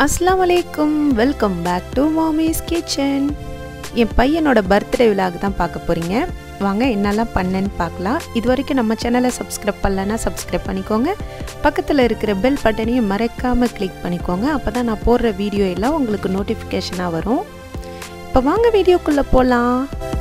அஸ்லாம் வலைக்கும் welcome back to mommy's kitchen என் பையனோட பர்த்டே விழாக்கு தான் பார்க்க போகிறீங்க வாங்க என்னெல்லாம் பண்ணேன்னு பார்க்கலாம் இது வரைக்கும் நம்ம சேனலை சப்ஸ்கிரைப் பண்ணலன்னா சப்ஸ்கிரைப் பண்ணிக்கோங்க பக்கத்தில் இருக்கிற பெல் பட்டனையும் மறக்காமல் கிளிக் பண்ணிக்கோங்க அப்போ தான் நான் போடுற வீடியோ எல்லாம் உங்களுக்கு நோட்டிஃபிகேஷனாக வரும் இப்போ வாங்க வீடியோக்குள்ளே போகலாம்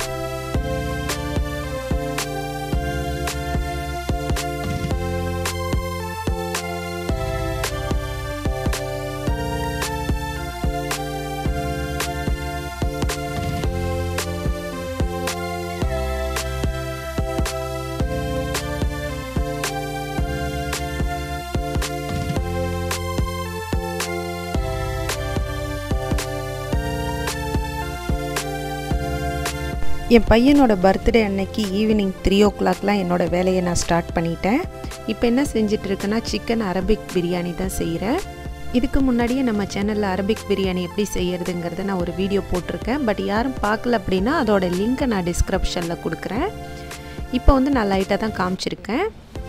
என் பையனோட பர்த்டே அன்னைக்கு ஈவினிங் த்ரீ ஓ கிளாக்லாம் என்னோடய வேலையை நான் ஸ்டார்ட் பண்ணிட்டேன் இப்போ என்ன செஞ்சிட்டு இருக்கேன்னா சிக்கன் அரபிக் பிரியாணி தான் செய்கிறேன் இதுக்கு முன்னாடியே நம்ம சேனலில் அரபிக் பிரியாணி எப்படி செய்யறதுங்கிறத நான் ஒரு வீடியோ போட்டிருக்கேன் பட் யாரும் பார்க்கல அப்படின்னா அதோட லிங்க்கை நான் டிஸ்கிரிப்ஷனில் கொடுக்குறேன் இப்போ வந்து நான் லைட்டாக தான் காமிச்சிருக்கேன்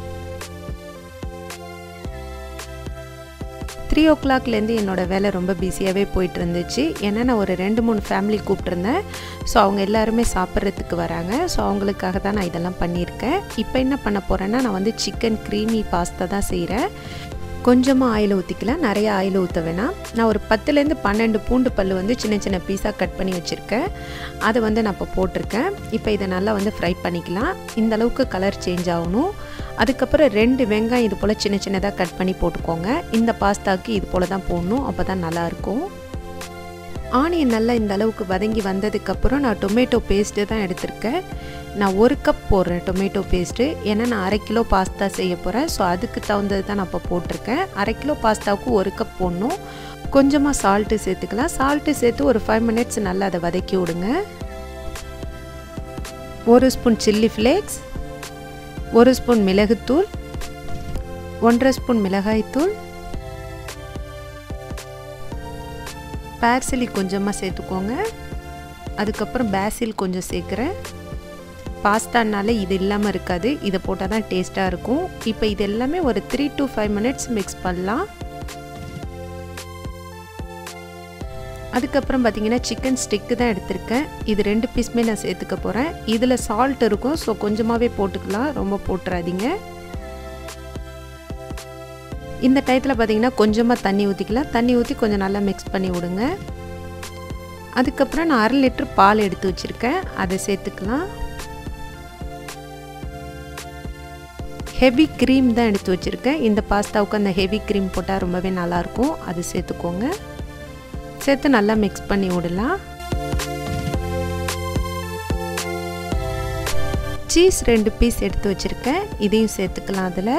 த்ரீ ஓ கிளாக்லேருந்து என்னோடய வேலை ரொம்ப பிஸியாகவே போயிட்டு இருந்துச்சு ஏன்னா நான் ஒரு ரெண்டு மூணு ஃபேமிலி கூப்பிட்ருந்தேன் ஸோ அவங்க எல்லாருமே சாப்பிட்றதுக்கு வராங்க ஸோ அவங்களுக்காக தான் நான் இதெல்லாம் பண்ணியிருக்கேன் இப்போ என்ன பண்ண போகிறேன்னா நான் வந்து சிக்கன் க்ரீமி பாஸ்தா தான் செய்கிறேன் கொஞ்சமாக ஆயில் ஊற்றிக்கலாம் நிறைய ஆயில் ஊற்ற வேணாம் நான் ஒரு பத்துலேருந்து பன்னெண்டு பூண்டு பல் வந்து சின்ன சின்ன பீஸாக கட் பண்ணி வச்சுருக்கேன் அதை வந்து நான் இப்போ போட்டிருக்கேன் இப்போ இதை நல்லா வந்து ஃப்ரை பண்ணிக்கலாம் இந்த அளவுக்கு கலர் சேஞ்ச் ஆகணும் அதுக்கப்புறம் ரெண்டு வெங்காயம் இது போல் சின்ன சின்னதாக கட் பண்ணி போட்டுக்கோங்க இந்த பாஸ்தாவுக்கு இது போல் தான் போடணும் அப்போ தான் நல்லாயிருக்கும் ஆனியன் நல்லா இந்த அளவுக்கு வதங்கி வந்ததுக்கப்புறம் நான் டொமேட்டோ பேஸ்ட்டு தான் எடுத்திருக்கேன் நான் ஒரு கப் போடுறேன் டொமேட்டோ பேஸ்ட்டு ஏன்னா நான் அரை கிலோ பாஸ்தா செய்ய போகிறேன் ஸோ அதுக்கு தகுந்தது தான் நான் இப்போ போட்டிருக்கேன் அரை கிலோ பாஸ்தாவுக்கு ஒரு கப் போடணும் கொஞ்சமாக சால்ட்டு சேர்த்துக்கலாம் சால்ட்டு சேர்த்து ஒரு ஃபைவ் மினிட்ஸ் நல்லா அதை வதக்கி விடுங்க ஒரு ஸ்பூன் சில்லி ஃப்ளேக்ஸ் ஒரு ஸ்பூன் மிளகுத்தூள் ஒன்றரை ஸ்பூன் மிளகாய்த்தூள் பேர்சிலி கொஞ்சமாக சேர்த்துக்கோங்க அதுக்கப்புறம் பேசில் கொஞ்சம் சேர்க்குறேன் பாஸ்தானால இது இல்லாமல் இருக்காது இதை போட்டால் தான் டேஸ்ட்டாக இருக்கும் இப்போ இது எல்லாமே ஒரு three to five minutes mix பண்ணலாம் அதுக்கப்புறம் பார்த்தீங்கன்னா சிக்கன் ஸ்டிக்கு தான் எடுத்திருக்கேன் இது ரெண்டு பீஸுமே நான் சேர்த்துக்க போகிறேன் இதில் சால்ட் இருக்கும் ஸோ கொஞ்சமாகவே போட்டுக்கலாம் ரொம்ப போட்டுறாதீங்க இந்த டயத்தில் பார்த்தீங்கன்னா கொஞ்சமாக தண்ணி ஊற்றிக்கலாம் தண்ணி ஊற்றி கொஞ்சம் நல்லா மிக்ஸ் பண்ணி விடுங்க அதுக்கப்புறம் நான் அரை லிட்டர் பால் எடுத்து வச்சுருக்கேன் அதை சேர்த்துக்கலாம் ஹெவி க்ரீம் தான் எடுத்து வச்சுருக்கேன் இந்த பாஸ்தாவுக்கு அந்த ஹெவி க்ரீம் போட்டால் ரொம்பவே நல்லாயிருக்கும் அது சேர்த்துக்கோங்க சேர்த்து நல்லா மிக்ஸ் பண்ணி விடலாம் சீஸ் ரெண்டு பீஸ் எடுத்து வச்சுருக்கேன் இதையும் சேர்த்துக்கலாம் அதில்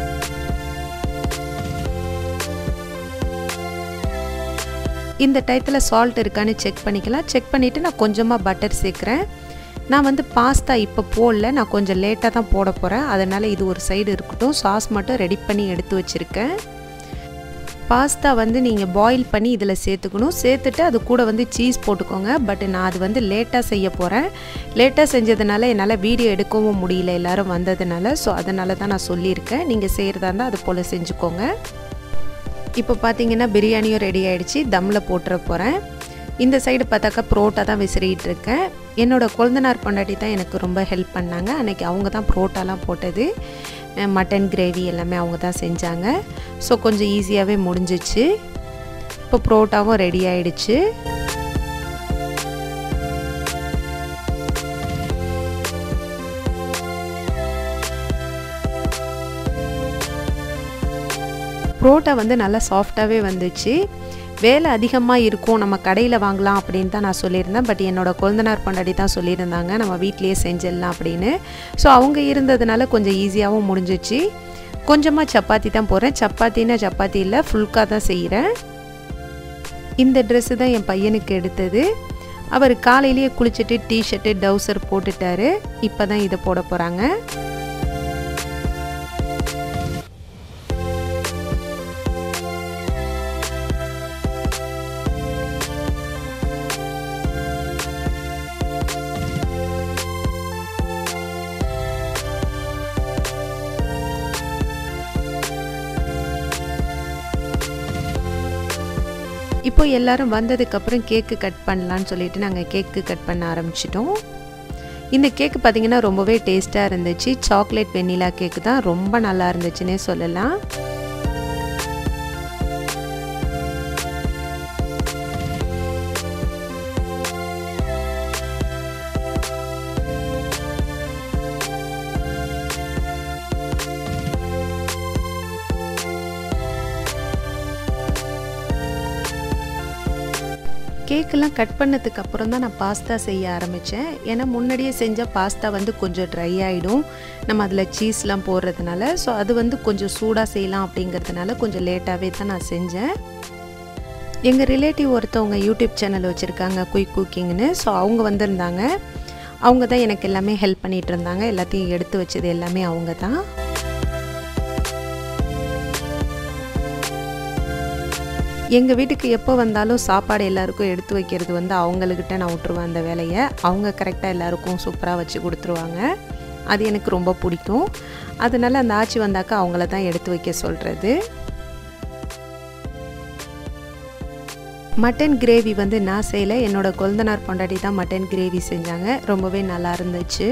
இந்த டயத்தில் சால்ட் இருக்கான்னு செக் பண்ணிக்கலாம் செக் பண்ணிவிட்டு நான் கொஞ்சமாக பட்டர் சேர்க்குறேன் நான் வந்து பாஸ்தா இப்போ போடல நான் கொஞ்சம் லேட்டாக தான் போட போகிறேன் அதனால் இது ஒரு சைடு இருக்கட்டும் சாஸ் மட்டும் ரெடி பண்ணி எடுத்து வச்சுருக்கேன் பாஸ்தா வந்து நீங்கள் பாயில் பண்ணி இதில் சேர்த்துக்கணும் சேர்த்துட்டு அது கூட வந்து சீஸ் போட்டுக்கோங்க பட் நான் அது வந்து லேட்டாக செய்ய போகிறேன் லேட்டாக செஞ்சதுனால என்னால் வீடியோ எடுக்கவும் முடியல எல்லோரும் வந்ததுனால ஸோ அதனால தான் நான் சொல்லியிருக்கேன் நீங்கள் செய்கிறதா இருந்தால் அது போல் செஞ்சுக்கோங்க இப்போ பார்த்தீங்கன்னா பிரியாணியும் ரெடி ஆகிடுச்சு தம்மில் போட்டுற போகிறேன் இந்த சைடு பார்த்தாக்கா புரோட்டா தான் விசிறிகிட்டு இருக்கேன் என்னோடய குழந்தனார் பொண்டாட்டி தான் எனக்கு ரொம்ப ஹெல்ப் பண்ணாங்க அன்றைக்கி அவங்க தான் புரோட்டாலாம் போட்டது மட்டன் கிரேவி எல்லாமே அவங்க தான் செஞ்சாங்க ஸோ கொஞ்சம் ஈஸியாகவே முடிஞ்சிச்சு இப்போ புரோட்டாவும் ரெடி ஆயிடுச்சு புரோட்டா வந்து நல்லா சாஃப்டாகவே வந்துச்சு வேலை அதிகமாக இருக்கும் நம்ம கடையில் வாங்கலாம் அப்படின்னு தான் நான் சொல்லியிருந்தேன் பட் என்னோடய குழந்தனார் பொண்டாடி தான் சொல்லியிருந்தாங்க நம்ம வீட்லேயே செஞ்சிடலாம் அப்படின்னு ஸோ அவங்க இருந்ததுனால கொஞ்சம் ஈஸியாகவும் முடிஞ்சிச்சு கொஞ்சமாக சப்பாத்தி தான் போடுறேன் சப்பாத்தின்னா சப்பாத்தி இல்லை ஃபுல்காக தான் செய்கிறேன் இந்த ட்ரெஸ்ஸு தான் என் பையனுக்கு எடுத்தது அவர் காலையிலேயே குளிச்சுட்டு டிஷர்ட்டு டவுசர் போட்டுட்டாரு இப்போ தான் இதை போட போகிறாங்க இப்போ எல்லாரும் வந்ததுக்கப்புறம் கேக்கு கட் பண்ணலான்னு சொல்லிட்டு நாங்கள் கேக்கு கட் பண்ண ஆரம்பிச்சிட்டோம் இந்த கேக்கு பார்த்திங்கன்னா ரொம்பவே டேஸ்ட்டாக இருந்துச்சு சாக்லேட் வெண்ணிலா கேக்கு தான் ரொம்ப நல்லா இருந்துச்சுன்னே சொல்லலாம் கேக்கெல்லாம் கட் பண்ணதுக்கு அப்புறம் தான் நான் பாஸ்தா செய்ய ஆரம்பித்தேன் ஏன்னா முன்னாடியே செஞ்ச பாஸ்தா வந்து கொஞ்சம் ட்ரை ஆகிடும் நம்ம அதில் சீஸ்லாம் போடுறதுனால ஸோ அது வந்து கொஞ்சம் சூடாக செய்யலாம் அப்படிங்கிறதுனால கொஞ்சம் லேட்டாகவே தான் நான் செஞ்சேன் எங்கள் ரிலேட்டிவ் ஒருத்தவங்க யூடியூப் சேனல் வச்சுருக்காங்க குயிக் குக்கிங்னு ஸோ அவங்க வந்திருந்தாங்க அவங்க தான் எனக்கு எல்லாமே ஹெல்ப் பண்ணிகிட்டு இருந்தாங்க எல்லாத்தையும் எடுத்து வச்சது எல்லாமே அவங்க தான் எங்கள் வீட்டுக்கு எப்போ வந்தாலும் சாப்பாடு எல்லாருக்கும் எடுத்து வைக்கிறது வந்து அவங்கக்கிட்ட நான் விட்டுருவேன் அந்த வேலையை அவங்க கரெக்டாக எல்லாருக்கும் சூப்பராக வச்சு கொடுத்துருவாங்க அது எனக்கு ரொம்ப பிடிக்கும் அதனால் அந்த ஆட்சி வந்தாக்கா அவங்கள தான் எடுத்து வைக்க சொல்கிறது மட்டன் கிரேவி வந்து நான் செய்யலை என்னோடய கொழுந்தனார் பொண்டாட்டி தான் மட்டன் கிரேவி செஞ்சாங்க ரொம்பவே நல்லா இருந்துச்சு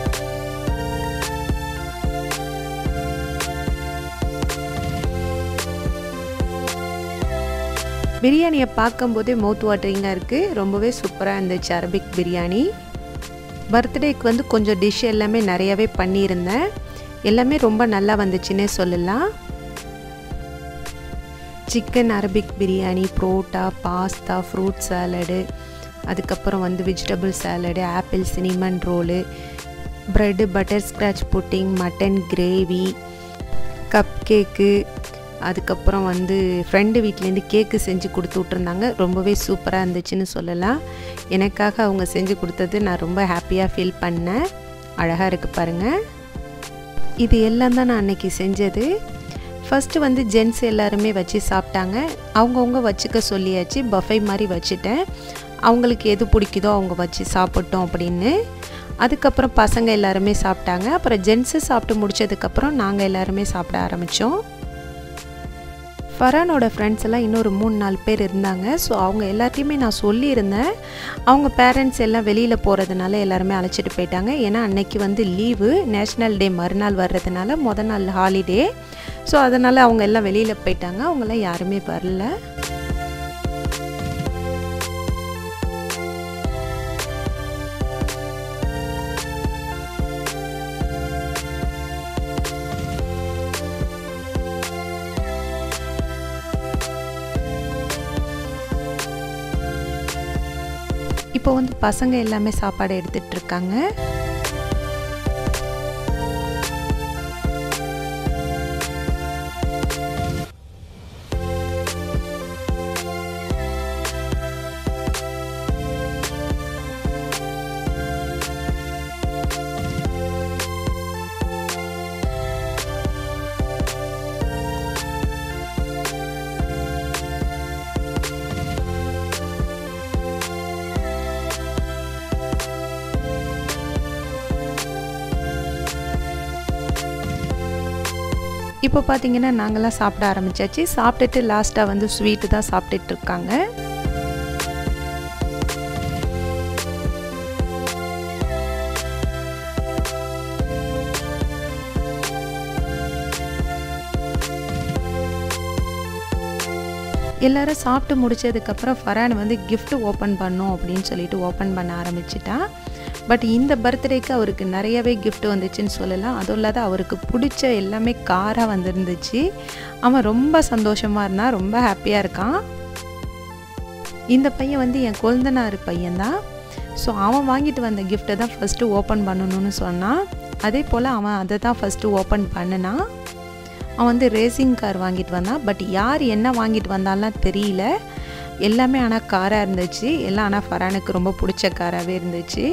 பிரியாணியை பார்க்கும்போதே மவுத் வாட்டரிங்காக இருக்குது ரொம்பவே சூப்பராக இருந்துச்சு அரபிக் பிரியாணி பர்த்டேக்கு வந்து கொஞ்சம் டிஷ் எல்லாமே நிறையவே பண்ணியிருந்தேன் எல்லாமே ரொம்ப நல்லா வந்துச்சுன்னே சொல்லலாம் chicken Arabic biryani parotta pasta fruit salad அதுக்கப்புறம் வந்து vegetable salad apple cinnamon roll bread butterscotch pudding mutton gravy cupcake அதுக்கப்புறம் வந்து ஃப்ரெண்டு வீட்டிலேருந்து கேக்கு செஞ்சு கொடுத்து விட்ருந்தாங்க ரொம்பவே சூப்பராக இருந்துச்சுன்னு சொல்லலாம் எனக்காக அவங்க செஞ்சு கொடுத்தது நான் ரொம்ப ஹாப்பியாக ஃபீல் பண்ணேன் அழகாக இருக்குது பாருங்கள் இது எல்லாம் தான் நான் அன்னைக்கு செஞ்சது ஃபஸ்ட்டு வந்து ஜென்ஸ் எல்லாருமே வச்சு சாப்பிட்டாங்க அவங்கவுங்க வச்சுக்க சொல்லியாச்சு பஃபை மாதிரி வச்சுட்டேன் அவங்களுக்கு எது பிடிக்குதோ அவங்க வச்சு சாப்பிட்டோம் அப்படின்னு அதுக்கப்புறம் பசங்க எல்லாருமே சாப்பிட்டாங்க அப்புறம் ஜென்ஸு சாப்பிட்டு முடிச்சதுக்கப்புறம் நாங்கள் எல்லாருமே சாப்பிட ஆரம்பித்தோம் ஃபரானோட ஃப்ரெண்ட்ஸ் எல்லாம் இன்னொரு மூணு நாலு பேர் இருந்தாங்க ஸோ அவங்க எல்லாத்தையுமே நான் சொல்லியிருந்தேன் அவங்க பேரண்ட்ஸ் எல்லாம் வெளியில் போகிறதுனால எல்லாருமே அழைச்சிட்டு போயிட்டாங்க ஏன்னா அன்னைக்கு வந்து லீவு நேஷ்னல் டே மறுநாள் வர்றதுனால முத நாள் ஹாலிடே ஸோ அதனால் அவங்க எல்லாம் வெளியில் போயிட்டாங்க அவங்களாம் யாருமே வரல இப்போ வந்து பசங்க எல்லாமே சாப்பாடு எடுத்துட்டு இருக்காங்க இப்போ பார்த்தீங்கன்னா நாங்களாம் சாப்பிட ஆரம்பிச்சாச்சு சாப்பிட்டுட்டு லாஸ்ட்டாக வந்து ஸ்வீட்டு தான் சாப்பிட்டுட்டு இருக்காங்க எல்லாரும் சாப்பிட்டு முடிச்சதுக்கப்புறம் ஃபரான் வந்து gift ஓப்பன் பண்ணும் அப்படின்னு சொல்லிட்டு ஓப்பன் பண்ண ஆரம்பிச்சிட்டான் பட் இந்த பர்த்டேக்கு அவருக்கு நிறையவே gift வந்துச்சுன்னு சொல்லலாம் அதுவும் இல்லாத அவருக்கு பிடிச்ச எல்லாமே காராக வந்துருந்துச்சு அவன் ரொம்ப சந்தோஷமாக இருந்தான் ரொம்ப ஹாப்பியாக இருக்கான் இந்த பையன் வந்து என் கொழுந்தனார் பையன்தான் ஸோ அவன் வாங்கிட்டு வந்த கிஃப்ட்டை தான் ஃபஸ்ட்டு ஓப்பன் பண்ணணும்னு சொன்னான் அதே போல் அவன் அதை தான் ஃபஸ்ட்டு ஓப்பன் பண்ணினான் அவன் வந்து ரேசிங் கார் வாங்கிட்டு வந்தான் பட் யார் என்ன வாங்கிட்டு வந்தாலாம் தெரியல எல்லாமே ஆனால் காராக இருந்துச்சு எல்லாம் ஆனால் ஃபரானுக்கு ரொம்ப பிடிச்ச காராகவே இருந்துச்சு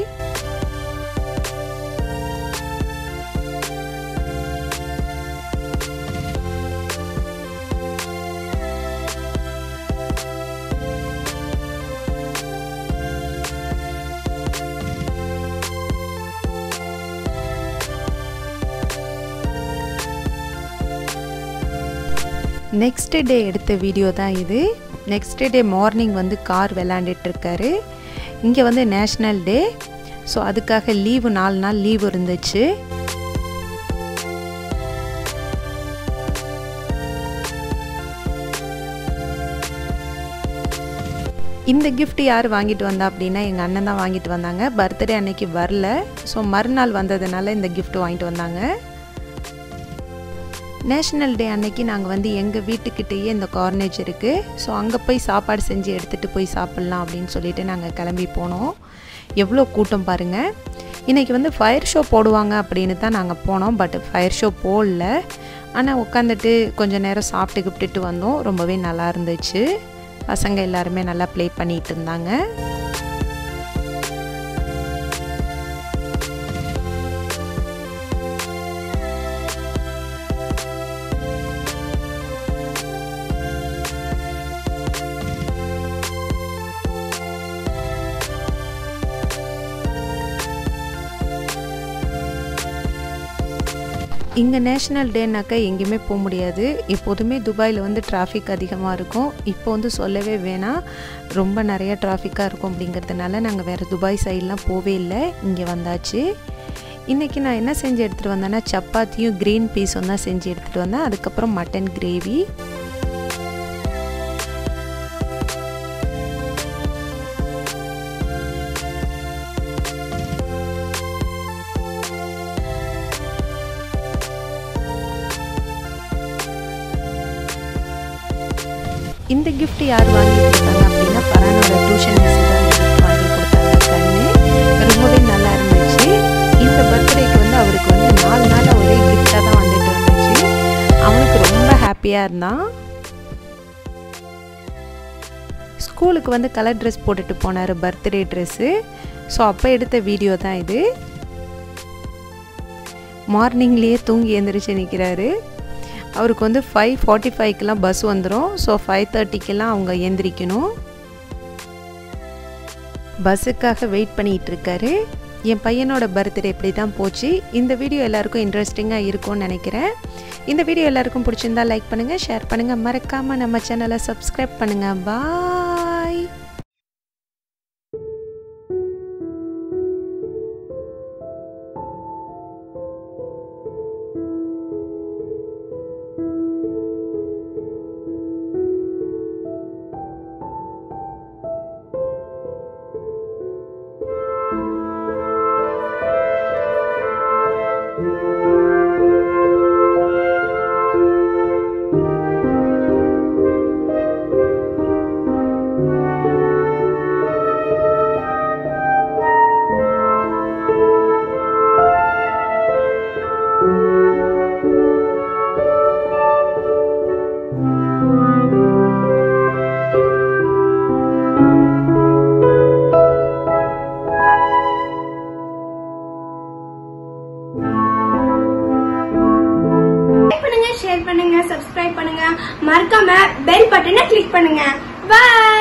நெக்ஸ்ட் டே எடுத்த வீடியோ தான் இது நெக்ஸ்ட் டே மார்னிங் வந்து கார் விளாண்டுட்ருக்காரு இங்கே வந்து நேஷ்னல் டே ஸோ அதுக்காக லீவு நாலு நாள் லீவு இருந்துச்சு இந்த கிஃப்ட் யார் வாங்கிட்டு வந்தா அப்படின்னா எங்கள் அண்ணன் தான் வாங்கிட்டு வந்தாங்க பர்த்டே அன்னைக்கு வரல ஸோ மறுநாள் வந்ததுனால இந்த கிஃப்ட் வாங்கிட்டு வந்தாங்க நேஷ்னல் டே அன்னைக்கு நாங்கள் வந்து எங்கள் வீட்டுக்கிட்டேயே இந்த கார்னேஜ் இருக்குது ஸோ அங்கே போய் சாப்பாடு செஞ்சு எடுத்துகிட்டு போய் சாப்பிட்லாம் அப்படின்னு சொல்லிட்டு நாங்கள் கிளம்பி போனோம் எவ்வளோ கூட்டம் பாருங்கள் இன்றைக்கி வந்து ஃபயர் ஷோ போடுவாங்க அப்படின்னு தான் நாங்கள் போனோம் பட் ஃபயர் ஷோ போடல ஆனால் உட்காந்துட்டு கொஞ்சம் நேரம் சாப்பிட்டு கிப்ட்டுட்டு வந்தோம் ரொம்பவே நல்லா இருந்துச்சு பசங்க எல்லாருமே நல்லா ப்ளே பண்ணிகிட்டு இருந்தாங்க இங்கே நேஷ்னல் டேனாக்கா எங்கேயுமே போக முடியாது எப்போதுமே துபாயில் வந்து டிராஃபிக் அதிகமாக இருக்கும் இப்போ வந்து சொல்லவே வேணாம் ரொம்ப நிறைய டிராஃபிக்காக இருக்கும் அப்படிங்கிறதுனால நாங்கள் வேறு துபாய் சைட்லாம் போவே இல்லை இங்கே வந்தாச்சு இன்றைக்கி நான் என்ன செஞ்சு எடுத்துகிட்டு வந்தேன்னா சப்பாத்தியும் க்ரீன் பீஸும் தான் செஞ்சு எடுத்துகிட்டு வந்தேன் அதுக்கப்புறம் மட்டன் கிரேவி இந்த கிஃப்ட் யார் வாங்கி கொடுத்தாங்க அப்படின்னா பரானோட டியூஷன் மிஸ் தான் கிஃப்ட் வாங்கி கொடுத்தாங்க கண்ணு ரொம்பவே நல்லா இருந்துச்சு இந்த பர்த்டேக்கு வந்து அவருக்கு வந்து நாலு நாள் ஒரே கிஃப்டாக தான் வந்துட்டு இருந்துச்சு அவனுக்கு ரொம்ப ஹாப்பியாக இருந்தான் ஸ்கூலுக்கு வந்து கலர் ட்ரெஸ் போட்டுட்டு போனார் பர்த்டே ட்ரெஸ்ஸு ஸோ அப்போ எடுத்த வீடியோ தான் இது மார்னிங்லேயே தூங்கி எழுந்திரிச்சு நிற்கிறாரு அவருக்கு வந்து ஃபைவ் ஃபார்ட்டி ஃபைவ்க்கெலாம் பஸ் வந்துடும் ஸோ ஃபைவ் தேர்ட்டிக்கெல்லாம் அவங்க எந்திரிக்கணும் பஸ்ஸுக்காக வெயிட் பண்ணிகிட்டு இருக்காரு என் பையனோட பர்த்டே இப்படி தான் போச்சு இந்த வீடியோ எல்லாருக்கும் இன்ட்ரெஸ்டிங்காக இருக்கும்னு நினைக்கிறேன் இந்த வீடியோ எல்லாருக்கும் பிடிச்சிருந்தா லைக் பண்ணுங்கள் ஷேர் பண்ணுங்கள் மறக்காமல் நம்ம சேனலை சப்ஸ்கிரைப் பண்ணுங்கள் பாய் லைக் பண்ணுங்க ஷேர் பண்ணுங்க சப்ஸ்கிரைப் பண்ணுங்க மறக்காம பெல் பட்டனை கிளிக் பண்ணுங்க பை